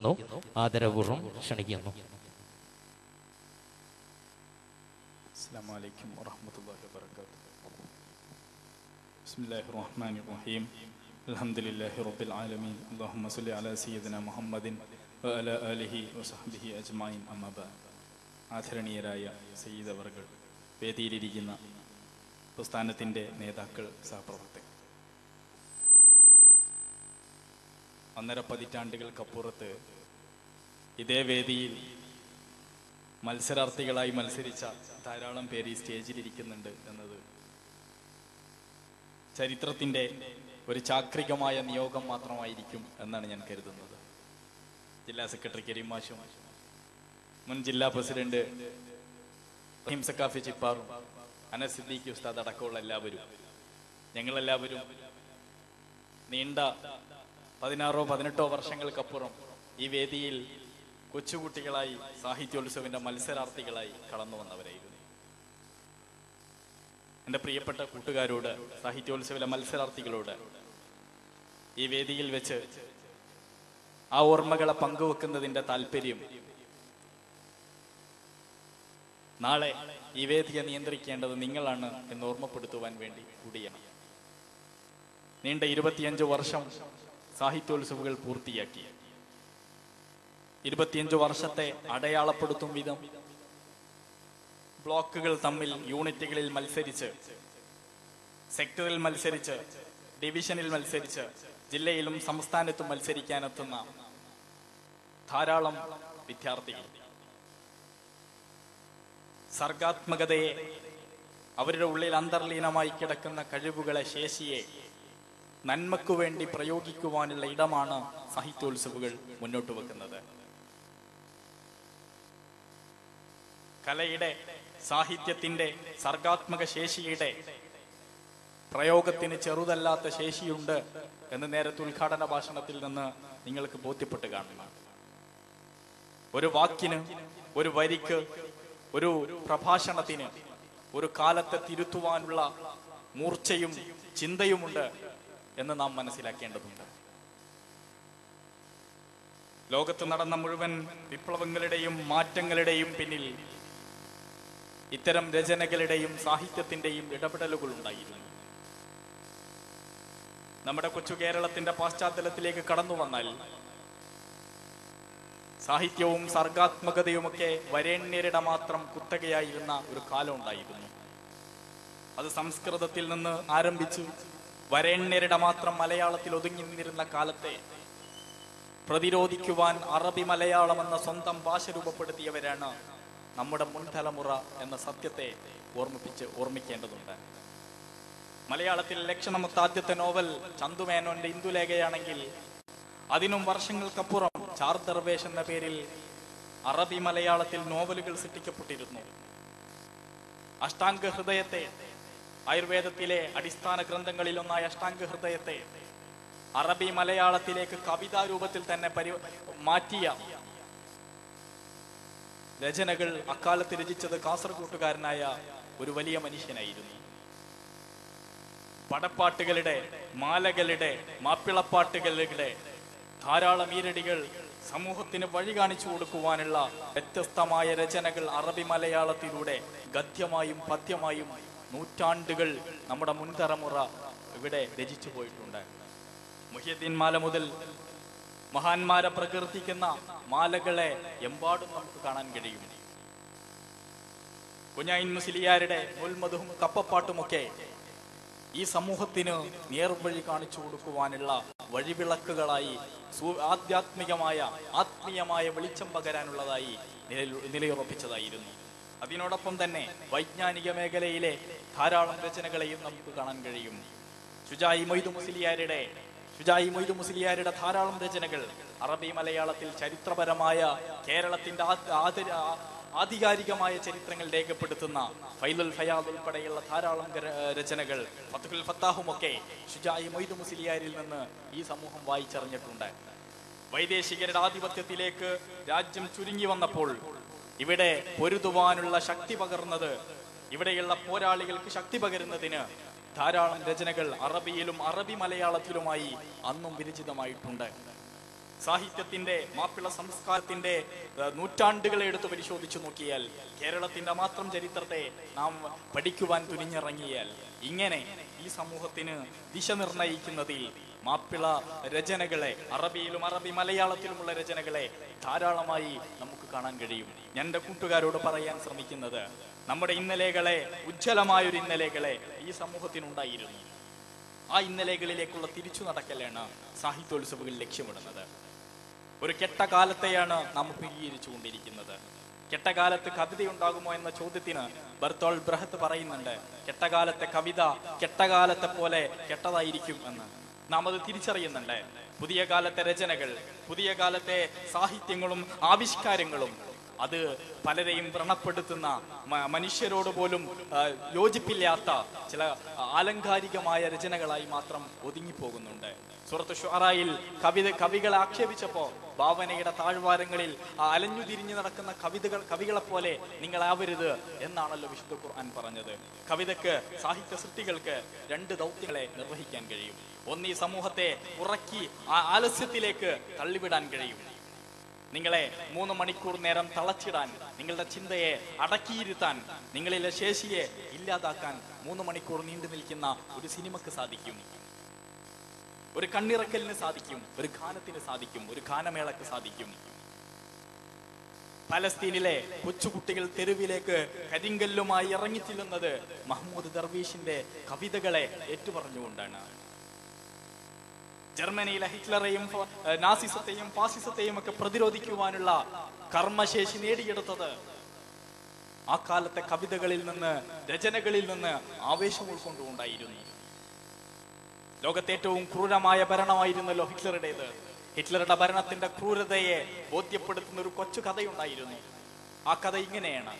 ആദരപൂർവ്വം ക്ഷണിക്കുന്നു السلام عليكم ورحمة الله وبركاته بسم الله الرحمن الرحيم الحمد لله رب العالمين اللهم صل على سيدنا محمد وعلى آله وصحبه أجمعين أما بعد ആദരണീയരായ സയ്യിദ് അവർകൾ വേദിയിലിരിക്കുന്ന പ്രസ്ഥാനത്തിൻ്റെ നേതാക്കൾ സഹപ്രവർത്തകർ ഒന്നര പതിറ്റാണ്ടുകൾക്കപ്പുറത്ത് ഇതേ വേദിയിൽ മത്സരാർത്ഥികളായി മത്സരിച്ച ധാരാളം പേര് ഈ സ്റ്റേജിലിരിക്കുന്നുണ്ട് എന്നത് ചരിത്രത്തിന്റെ ഒരു ചാക്രികമായ നിയോഗം മാത്രമായിരിക്കും എന്നാണ് ഞാൻ കരുതുന്നത് ജില്ലാ സെക്രട്ടറി കരീം മാഷും മുൻ ജില്ലാ പ്രസിഡന്റ് റഹീം സക്കാഫി ചിപ്പാറും അനസ് സിദ്ദീഖി ഉസ്താദ് അടക്കമുള്ള എല്ലാവരും ഞങ്ങളെല്ലാവരും നീണ്ട പതിനാറോ പതിനെട്ടോ വർഷങ്ങൾക്കപ്പുറം ഈ വേദിയിൽ കൊച്ചുകുട്ടികളായി സാഹിത്യോത്സവിന്റെ മത്സരാർത്ഥികളായി കടന്നു വന്നവരായിരുന്നു എൻ്റെ പ്രിയപ്പെട്ട കൂട്ടുകാരോട് സാഹിത്യോത്സവിലെ മത്സരാർത്ഥികളോട് ഈ വേദിയിൽ വെച്ച് ആ ഓർമ്മകളെ പങ്കുവെക്കുന്നതിന്റെ താല്പര്യം നാളെ ഈ വേദിയെ നിയന്ത്രിക്കേണ്ടത് നിങ്ങളാണ് എന്ന് ഓർമ്മപ്പെടുത്തുവാൻ വേണ്ടി കൂടിയാണ് നീണ്ട ഇരുപത്തിയഞ്ച് വർഷം സാഹിത്യോത്സവുകൾ പൂർത്തിയാക്കി ഇരുപത്തിയഞ്ച് വർഷത്തെ അടയാളപ്പെടുത്തും വിധം ബ്ലോക്കുകൾ തമ്മിൽ യൂണിറ്റുകളിൽ മത്സരിച്ച് സെക്ടറിൽ മത്സരിച്ച് ഡിവിഷനിൽ മത്സരിച്ച് ജില്ലയിലും സംസ്ഥാനത്തും മത്സരിക്കാനെത്തുന്ന ധാരാളം വിദ്യാർത്ഥികൾ സർഗാത്മകതയെ അവരുടെ ഉള്ളിൽ അന്തർലീനമായി കിടക്കുന്ന കഴിവുകളെ ശേഷിയെ നന്മക്കു വേണ്ടി പ്രയോഗിക്കുവാനുള്ള ഇടമാണ് സാഹിത്യോത്സവുകൾ മുന്നോട്ട് വെക്കുന്നത് കലയുടെ സാഹിത്യത്തിന്റെ സർഗാത്മക ശേഷിയുടെ പ്രയോഗത്തിന് ചെറുതല്ലാത്ത ശേഷിയുണ്ട് എന്ന് നേരത്തെ ഉദ്ഘാടന ഭാഷണത്തിൽ നിന്ന് നിങ്ങൾക്ക് ബോധ്യപ്പെട്ട് കാണുന്നു ഒരു വാക്കിന് ഒരു വരിക്ക് ഒരു പ്രഭാഷണത്തിന് ഒരു കാലത്തെ തിരുത്തുവാനുള്ള മൂർച്ചയും ചിന്തയുമുണ്ട് എന്ന് നാം മനസ്സിലാക്കേണ്ടതുണ്ട് ലോകത്ത് നടന്ന മുഴുവൻ വിപ്ലവങ്ങളുടെയും മാറ്റങ്ങളുടെയും പിന്നിൽ ഇത്തരം രചനകളുടെയും സാഹിത്യത്തിന്റെയും ഇടപെടലുകൾ ഉണ്ടായിരുന്നു നമ്മുടെ കൊച്ചു കേരളത്തിന്റെ പശ്ചാത്തലത്തിലേക്ക് കടന്നു വന്നാൽ സാഹിത്യവും സർഗാത്മകതയുമൊക്കെ വരേണ്യരുടെ മാത്രം കുത്തകയായിരുന്ന ഒരു കാലം ഉണ്ടായിരുന്നു അത് സംസ്കൃതത്തിൽ നിന്ന് ആരംഭിച്ചു വരേണ്യരുടെ മാത്രം മലയാളത്തിൽ ഒതുങ്ങി നിന്നിരുന്ന കാലത്തെ പ്രതിരോധിക്കുവാൻ അറബി മലയാളം എന്ന സ്വന്തം ഭാഷ രൂപപ്പെടുത്തിയവരാണ് നമ്മുടെ മുൻതലമുറ എന്ന സത്യത്തെ ഓർമ്മിപ്പിച്ച് ഓർമ്മിക്കേണ്ടതുണ്ട് മലയാളത്തിൽ ലക്ഷണമൊത്ത ആദ്യത്തെ നോവൽ ചന്തുമേനോന്റെ ഇന്ദുലേഖയാണെങ്കിൽ അതിനും വർഷങ്ങൾക്കപ്പുറം ചാർ ദർവേഷ് എന്ന പേരിൽ അറബി മലയാളത്തിൽ നോവലുകൾ സൃഷ്ടിക്കപ്പെട്ടിരുന്നു അഷ്ടാംഗ ഹൃദയത്തെ ആയുർവേദത്തിലെ അടിസ്ഥാന ഗ്രന്ഥങ്ങളിൽ ഒന്നായ അഷ്ടാംഗ ഹൃദയത്തെ അറബി മലയാളത്തിലേക്ക് കവിതാ രൂപത്തിൽ തന്നെ പരി മാറ്റിയ രചനകൾ അക്കാലത്ത് രചിച്ചത് കാസർഗോട്ടുകാരനായ ഒരു വലിയ മനുഷ്യനായിരുന്നു പടപ്പാട്ടുകളുടെ മാലകളുടെ മാപ്പിളപ്പാട്ടുകളുടെ ധാരാളം ഈരടികൾ സമൂഹത്തിന് വഴി കാണിച്ചു കൊടുക്കുവാനുള്ള വ്യത്യസ്തമായ രചനകൾ അറബി മലയാളത്തിലൂടെ ഗദ്യമായും പദ്യമായും നൂറ്റാണ്ടുകൾ നമ്മുടെ മുൻതലമുറ ഇവിടെ രചിച്ചു പോയിട്ടുണ്ട് മുഹ്യദ്ദീൻ മാല മുതൽ മഹാന്മാരെ പ്രകീർത്തിക്കുന്ന മാലകളെ എമ്പാടും നമുക്ക് കാണാൻ കഴിയും കുഞ്ഞായിൻ മുസ്ലിയാരുടെ മുൽമതും കപ്പപ്പാട്ടുമൊക്കെ ഈ സമൂഹത്തിന് നേർവഴി കാണിച്ചു കൊടുക്കുവാനുള്ള വഴിവിളക്കുകളായി സു- ആധ്യാത്മികമായ ആത്മീയമായ വെളിച്ചം പകരാനുള്ളതായി നിലയിൽ- നിലയുറപ്പിച്ചതായിരുന്നു അതിനോടൊപ്പം തന്നെ വൈജ്ഞാനിക മേഖലയിലെ ധാരാളം രചനകളെയും നമുക്ക് കാണാൻ കഴിയും ഷുജായി മൊയ്തു മുസ്ലിയാരുടെ ഷുജായി മൊയ്തു മുസ്ലിയാരുടെ ധാരാളം രചനകൾ അറബി മലയാളത്തിൽ ചരിത്രപരമായ കേരളത്തിന്റെ ആ- ആദര- ആ- ആധികാരികമായ ചരിത്രങ്ങൾ രേഖപ്പെടുത്തുന്ന ഫൈലുൽ ഫയാദ് ഉൾപ്പെടെയുള്ള ധാരാളം ഗര- രചനകൾ ഫത്തുൽ ഫത്താഹുമൊക്കെ ഷുജായി മൊയ്തു മുസ്ലിയാരിൽ നിന്ന് ഈ സമൂഹം വായിച്ചറിഞ്ഞിട്ടുണ്ട് വൈദേശികരുടെ ആധിപത്യത്തിലേക്ക് രാജ്യം ചുരുങ്ങി വന്നപ്പോൾ ഇവിടെ പൊരുതുവാനുള്ള ശക്തി പകർന്നത് ഇവിടെയുള്ള പോരാളികൾക്ക് ശക്തി പകരുന്നതിന് ധാരാളം രചനകൾ അറബിയിലും അറബി മലയാളത്തിലുമായി അന്നും വിരചിതമായിട്ടുണ്ട് സാഹിത്യത്തിന്റെ മാപ്പിള സംസ്കാരത്തിന്റെ ഏഹ്, നൂറ്റാണ്ടുകളെ എടുത്ത് പരിശോധിച്ചു നോക്കിയാൽ കേരളത്തിന്റെ മാത്രം ചരിത്രത്തെ നാം പഠിക്കുവാൻ തുനിഞ്ഞിറങ്ങിയാൽ ഇങ്ങനെ ഈ സമൂഹത്തിന് ദിശ നിർണയിക്കുന്നതിൽ മാപ്പിള രചനകളെ അറബിയിലും അറബി മലയാളത്തിലുമുള്ള രചനകളെ ധാരാളമായി നമുക്ക് കാണാൻ കഴിയും ഞാൻ എൻ്റെ കൂട്ടുകാരോട് പറയാൻ ശ്രമിക്കുന്നത് നമ്മുടെ ഇന്നലെകളെ ഉജ്ജ്വലമായൊരു ഇന്നലെകളെ ഈ സമൂഹത്തിനുണ്ടായിരുന്നു ആ ഇന്നലെകളിലേക്കുള്ള തിരിച്ചു നടക്കലാണ് സാഹിത്യോത്സവങ്ങൾ ലക്ഷ്യമിടുന്നത് ഒരു കെട്ട കാലത്തെയാണ് നാം അഭിമുഖീകരിച്ചു കൊണ്ടിരിക്കുന്നത് കെട്ടകാലത്ത് കവിതയുണ്ടാകുമോ എന്ന ചോദ്യത്തിന് ബർത്തോൾ ബ്രഹത്ത് പറയുന്നുണ്ട് കെട്ടകാലത്തെ കവിത കെട്ടകാലത്തെ പോലെ കെട്ടതായിരിക്കും എന്ന് നാം അത് തിരിച്ചറിയുന്നുണ്ട് പുതിയ കാലത്തെ രചനകൾ പുതിയ കാലത്തെ സാഹിത്യങ്ങളും ആവിഷ്കാരങ്ങളും അത് പലരെയും വ്രണപ്പെടുത്തുന്ന മ- മനുഷ്യരോട് പോലും ആ, യോജിപ്പില്ലാത്ത ചില ആലങ്കാരികമായ രചനകളായി മാത്രം ഒതുങ്ങിപ്പോകുന്നുണ്ട് സുഹൃത്ത് ഷുറായിൽ കവിത കവികളെ ആക്ഷേപിച്ചപ്പോ ഭാവനയുടെ താഴ്വാരങ്ങളിൽ ആ അലഞ്ഞു തിരിഞ്ഞു നടക്കുന്ന കവിതകൾ കവികളെ പോലെ നിങ്ങളാവരുത് എന്നാണല്ലോ വിശുദ്ധ ഖുർആൻ പറഞ്ഞത് കവിതയ്ക്ക് സാഹിത്യ സൃഷ്ടികൾക്ക് രണ്ട് ദൗത്യങ്ങളെ നിർവഹിക്കാൻ കഴിയും ഒന്ന് ഈ സമൂഹത്തെ ഉറക്കി ആ ആലസ്യത്തിലേക്ക് തള്ളിവിടാൻ കഴിയും നിങ്ങളെ മൂന്ന് മണിക്കൂർ നേരം തളച്ചിടാൻ നിങ്ങളുടെ ചിന്തയെ അടക്കിയിരുത്താൻ നിങ്ങളിലെ ശേഷിയെ ഇല്ലാതാക്കാൻ മൂന്ന് മണിക്കൂർ നീണ്ടു നിൽക്കുന്ന ഒരു സിനിമക്ക് സാധിക്കും ഒരു കണ്ണിറക്കലിന് സാധിക്കും ഒരു ഗാനത്തിന് സാധിക്കും ഒരു ഗാനമേളക്ക് സാധിക്കും പലസ്തീനിലെ കൊച്ചുകുട്ടികൾ തെരുവിലേക്ക് കരിങ്കല്ലുമായി ഇറങ്ങിച്ചെല്ലുന്നത് മഹ്മൂദ് ദർവീഷിന്റെ കവിതകളെ ഏറ്റുപറഞ്ഞുകൊണ്ടാണ് ജർമ്മനിയിലെ ഹിറ്റ്ലറെയും ഫ- ഏഹ് നാസിസത്തെയും ഫാസിസത്തെയും ഒക്കെ പ്രതിരോധിക്കുവാനുള്ള കർമ്മശേഷി നേടിയെടുത്തത് ആ കാലത്തെ കവിതകളിൽ നിന്ന് രചനകളിൽ നിന്ന് ആവേശം ഉൾക്കൊണ്ടുകൊണ്ടായിരുന്നു ലോകത്തെ ഏറ്റവും ക്രൂരമായ ഭരണമായിരുന്നല്ലോ ഹിറ്റ്ലറുടേത് ഹിറ്റ്ലറുടെ ഭരണത്തിന്റെ ക്രൂരതയെ ബോധ്യപ്പെടുത്തുന്ന ഒരു കൊച്ചു കഥയുണ്ടായിരുന്നു ആ കഥ ഇങ്ങനെയാണ്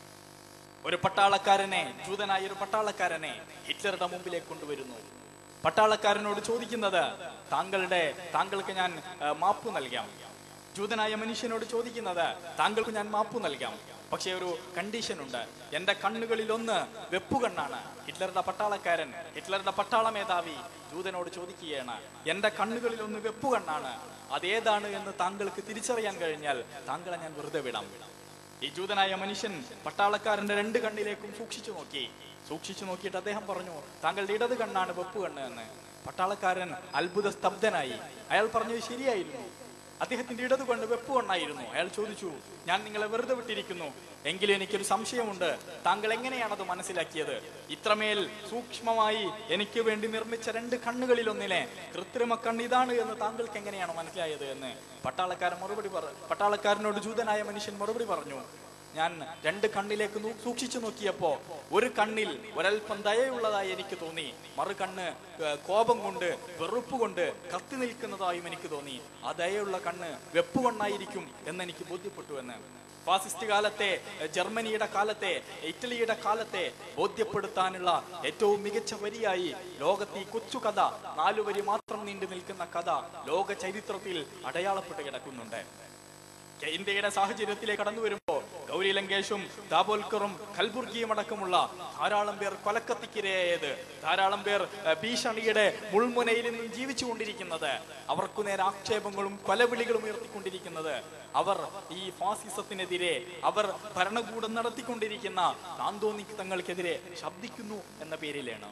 ഒരു പട്ടാളക്കാരനെ ജൂതനായ ഒരു പട്ടാളക്കാരനെ ഹിറ്റ്ലറുടെ മുമ്പിലേക്ക് കൊണ്ടുവരുന്നു പട്ടാളക്കാരനോട് ചോദിക്കുന്നത് താങ്കളുടെ താങ്കൾക്ക് ഞാൻ ആ, മാപ്പ് നൽകാം ജൂതനായ മനുഷ്യനോട് ചോദിക്കുന്നത് താങ്കൾക്ക് ഞാൻ മാപ്പ് നൽകാം പക്ഷേ ഒരു കണ്ടീഷൻ ഉണ്ട് എന്റെ കണ്ണുകളിൽ ഒന്ന് വെപ്പുകണ്ണാണ് ഹിറ്റ്ലറുടെ പട്ടാളക്കാരൻ ഹിറ്റ്ലറുടെ പട്ടാള മേധാവി ജൂതനോട് ചോദിക്കുകയാണ് എന്റെ കണ്ണുകളിൽ ഒന്ന് വെപ്പുകണ്ണാണ് അതേതാണ് എന്ന് താങ്കൾക്ക് തിരിച്ചറിയാൻ കഴിഞ്ഞാൽ താങ്കളെ ഞാൻ വെറുതെ വിടാം ഈ ജൂതനായ മനുഷ്യൻ പട്ടാളക്കാരന്റെ രണ്ട് കണ്ണിലേക്കും സൂക്ഷിച്ചു നോക്കി സൂക്ഷിച്ചു നോക്കിയിട്ട് അദ്ദേഹം പറഞ്ഞു താങ്കളുടെ ഇടത് കണ്ണാണ് വെപ്പ് കണ്ണ് എന്ന് പട്ടാളക്കാരൻ അത്ഭുത സ്തബ്ധനായി അയാൾ പറഞ്ഞത് ശരിയായിരുന്നു അദ്ദേഹത്തിന്റെ ഇടത് കണ്ണ് വെപ്പ് കണ്ണായിരുന്നു അയാൾ ചോദിച്ചു ഞാൻ നിങ്ങളെ വെറുതെ വിട്ടിരിക്കുന്നു എങ്കിലും എനിക്കൊരു സംശയമുണ്ട് താങ്കൾ എങ്ങനെയാണത് മനസ്സിലാക്കിയത് ഇത്രമേൽ സൂക്ഷ്മമായി എനിക്ക് വേണ്ടി നിർമ്മിച്ച രണ്ട് കണ്ണുകളിൽ ഒന്നിനെ കൃത്രിമ കണ്ണ് ഇതാണ് എന്ന് താങ്കൾക്ക് എങ്ങനെയാണ് മനസ്സിലായത് എന്ന് പട്ടാളക്കാരൻ മറുപടി പറ പട്ടാളക്കാരനോട് ജൂതനായ മനുഷ്യൻ മറുപടി പറഞ്ഞു ഞാൻ രണ്ട് കണ്ണിലേക്ക് നൂ- സൂക്ഷിച്ചു നോക്കിയപ്പോ ഒരു കണ്ണിൽ ഒരൽപ്പം ദയയുള്ളതായി എനിക്ക് തോന്നി മറു കണ്ണ് ഏർ, കോപം കൊണ്ട് വെറുപ്പ് കൊണ്ട് കത്തി നിൽക്കുന്നതായും എനിക്ക് തോന്നി ആ ദയയുള്ള കണ്ണ് വെപ്പുകൊണ്ടായിരിക്കും എന്ന് എനിക്ക് ബോധ്യപ്പെട്ടു എന്ന് ഫാസിസ്റ്റ് കാലത്തെ ഏർ, ജർമ്മനിയുടെ കാലത്തെ ഇറ്റലിയുടെ കാലത്തെ ബോധ്യപ്പെടുത്താനുള്ള ഏറ്റവും മികച്ച വരിയായി ലോകത്തെ ഈ കൊച്ചു കഥ നാലു വരി മാത്രം നീണ്ടു നിൽക്കുന്ന കഥ ലോക ചരിത്രത്തിൽ അടയാളപ്പെട്ട് കിടക്കുന്നുണ്ട് ഇന്ത്യയുടെ സാഹചര്യത്തിലേക്ക് കടന്നു വരുമ്പോ ഗൗരി ലങ്കേഷും ദാബോൽക്കറും കൽബുർഗിയും അടക്കമുള്ള ധാരാളം പേർ കൊലക്കത്തിക്കിരയായത് ധാരാളം പേർ ഏഹ്, ഭീഷണിയുടെ മുൾമുനയിൽ നിന്നും ജീവിച്ചുകൊണ്ടിരിക്കുന്നത് അവർക്കു നേരെ ആക്ഷേപങ്ങളും കൊലവിളികളും ഉയർത്തിക്കൊണ്ടിരിക്കുന്നത് അവർ ഈ ഫാസിസത്തിനെതിരെ അവർ ഭരണകൂടം നടത്തിക്കൊണ്ടിരിക്കുന്ന താന്തോന്നിത്തങ്ങൾക്കെതിരെ ശബ്ദിക്കുന്നു എന്ന പേരിലാണ്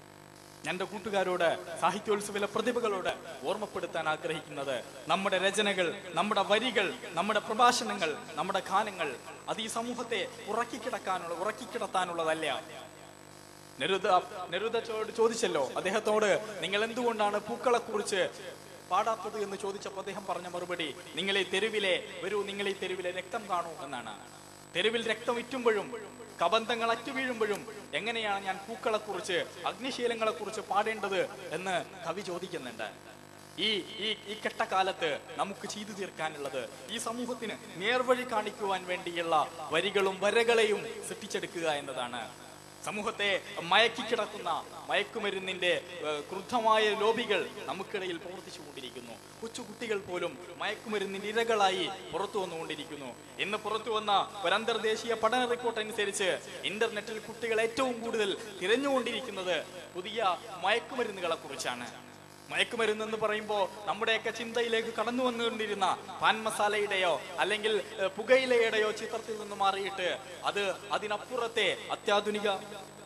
എന്റെ കൂട്ടുകാരോട് സാഹിത്യോത്സവിലെ പ്രതിഭകളോട് ഓർമ്മപ്പെടുത്താൻ ആഗ്രഹിക്കുന്നത് നമ്മുടെ രചനകൾ നമ്മുടെ വരികൾ നമ്മുടെ പ്രഭാഷണങ്ങൾ നമ്മുടെ ഗാനങ്ങൾ അത് ഈ സമൂഹത്തെ ഉറക്കിക്കിടക്കാനുള്ള ഉറക്കിക്കിടത്താനുള്ളതല്ല നെരുദ നെരുദോട് ചോദിച്ചല്ലോ അദ്ദേഹത്തോട് നിങ്ങൾ എന്തുകൊണ്ടാണ് പൂക്കളെ കുറിച്ച് പാടാത്തത് എന്ന് ചോദിച്ചപ്പോൾ അദ്ദേഹം പറഞ്ഞ മറുപടി നിങ്ങൾ ഈ തെരുവിലെ വരൂ നിങ്ങൾ ഈ തെരുവിലെ രക്തം കാണൂ എന്നാണ് തെരുവിൽ രക്തം ഇറ്റുമ്പോഴും കബന്ധങ്ങൾ അറ്റുവീഴുമ്പോഴും എങ്ങനെയാണ് ഞാൻ പൂക്കളെ കുറിച്ച് അഗ്നിശീലങ്ങളെ കുറിച്ച് പാടേണ്ടത് എന്ന് കവി ചോദിക്കുന്നുണ്ട് ഈ ഈ ഈ കെട്ടകാലത്ത് നമുക്ക് ചെയ്തു തീർക്കാനുള്ളത് ഈ സമൂഹത്തിന് നേർവഴി കാണിക്കുവാൻ വേണ്ടിയുള്ള വരികളും വരകളെയും സൃഷ്ടിച്ചെടുക്കുക എന്നതാണ് സമൂഹത്തെ മയക്കിക്കിടക്കുന്ന മയക്കുമരുന്നിന്റെ ഏഹ്, ക്രുദ്ധമായ ലോബികൾ നമുക്കിടയിൽ പ്രവർത്തിച്ചു കൊണ്ടിരിക്കുന്നു കൊച്ചുകുട്ടികൾ പോലും മയക്കുമരുന്നിന്റെ ഇരകളായി പുറത്തു വന്നുകൊണ്ടിരിക്കുന്നു ഇന്ന് പുറത്തു വന്ന ഒരു അന്തർദേശീയ പഠന റിപ്പോർട്ട് അനുസരിച്ച് ഇന്റർനെറ്റിൽ കുട്ടികൾ ഏറ്റവും കൂടുതൽ തിരഞ്ഞുകൊണ്ടിരിക്കുന്നത് പുതിയ മയക്കുമരുന്നുകളെ കുറിച്ചാണ് മയക്കുമരുന്ന് എന്ന് പറയുമ്പോൾ നമ്മുടെയൊക്കെ ചിന്തയിലേക്ക് കടന്നു വന്നുകൊണ്ടിരുന്ന പാൻ മസാലയുടെയോ അല്ലെങ്കിൽ ഏഹ്, പുകയിലയുടെയോ ചിത്രത്തിൽ നിന്ന് മാറിയിട്ട് അത് അതിനപ്പുറത്തെ അത്യാധുനിക